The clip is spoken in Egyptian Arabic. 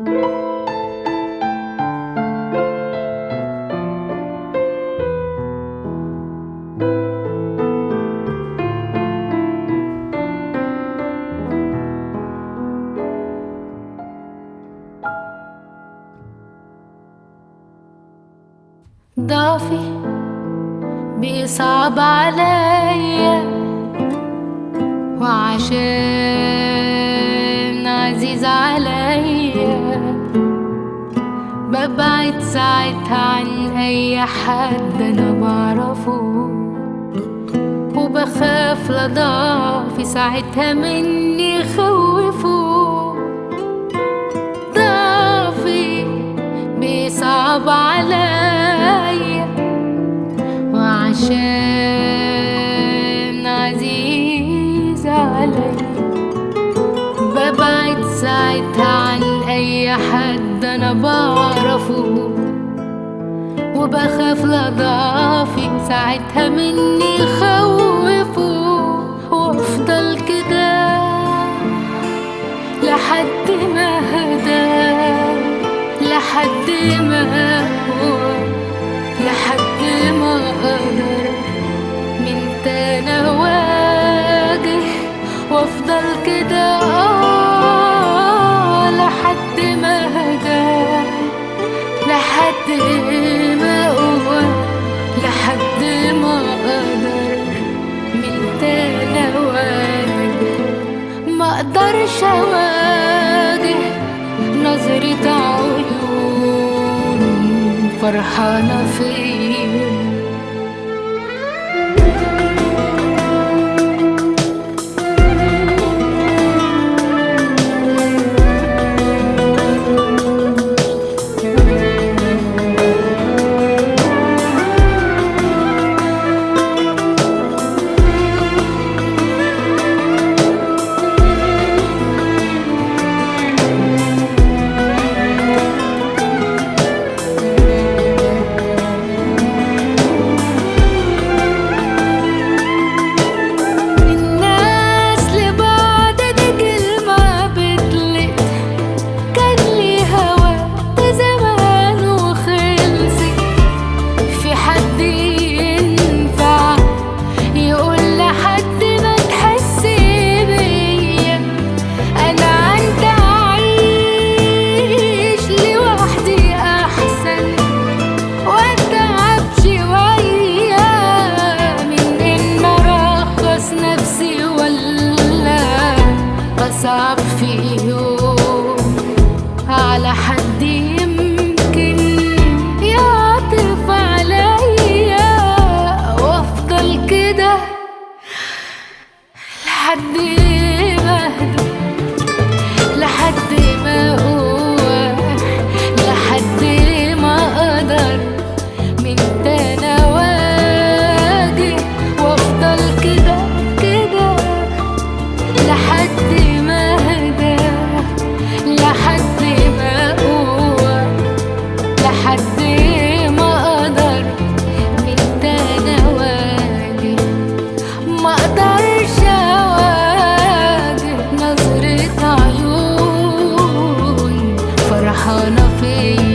ضعفي بيصعب عليا وعشان عزيز عليا ببعد ساعتها عن أي حد أنا بعرفه وبخاف لضعفي ساعتها مني يخوفه ضعفي بيصعب عليا وعشان عزيز عليا ببعد ساعتها عن أي حد أنا بعرفه وبخاف لضعفي ساعتها مني يخوفه وافضل كده لحد ما هدى لحد ما هو لحد ما اقدر من تاني اواجه وافضل كده آه لحد ما هدى لحد ما اقوى لحد ما اقدر من تاني اواجه ما اقدرش اواجه نظرة عيون فرحانة فيا الناس لبعض دي كلمة بتلق كان ليها وقت زمان وخلصت في حد ينفع يقول لحد ما تحس بيا انا عندي اعيش لوحدي احسن واتعب شوية من ان ارخص نفسي ولا اصعب في يوم على حد يمكن يعطف عليا وافضل كده لحد ما اهدى لحد ما اقوى لحد ما اقدر من تاني اواجه وافضل كده كده لحد ما اهدى لحد ما اقوى لحد ما اقدر من تاني اواجه ما اقدرش اواجه نظرة عيون فرحانة فيا